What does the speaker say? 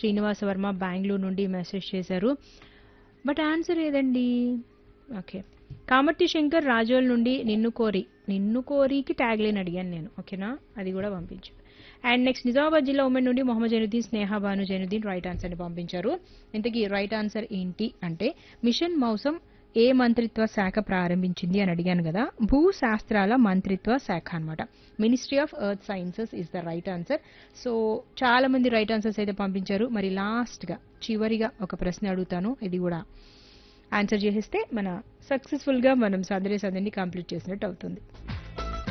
శ్రీనివాస వర్మ బెంగళూరు నుండి మెసేజ్ చేశారు but answer ఏదండి ఓకే కామర్తి శంకర్ రాజోల్ నుండి నిన్ను కోరి నిన్ను కోరికి ట్యాగ్ లైన్ అడిగాను నేను ఓకేనా అది కూడా పంపించు అండ్ నెక్స్ట్ నిజామాబాద్ జిల్లా ఉమెన్ నుండి మొహమ్మద్ జైనుద్దీన్ స్నేహ భాను జైనుద్దీన్ రైట్ ఆన్సర్ని పంపించారు ఇంతకీ రైట్ ఆన్సర్ ఏంటి అంటే మిషన్ మౌసం ఏ మంత్రిత్వ శాఖ ప్రారంభించింది అని అడిగాను కదా భూ శాస్త్రాల మంత్రిత్వ శాఖ అన్నమాట ministry of earth sciences is the right answer so చాలా మంది రైట్ ఆన్సర్స్ అయితే పంపించారు మరి లాస్ట్ గా చివరిగా ఒక ప్రశ్న అడుగుతాను ఇది కూడా ఆన్సర్ చేసేస్తే మన సక్సెస్ఫుల్ గా మనం సందడి సందడిని కంప్లీట్ చేసినట్టు అవుతుంది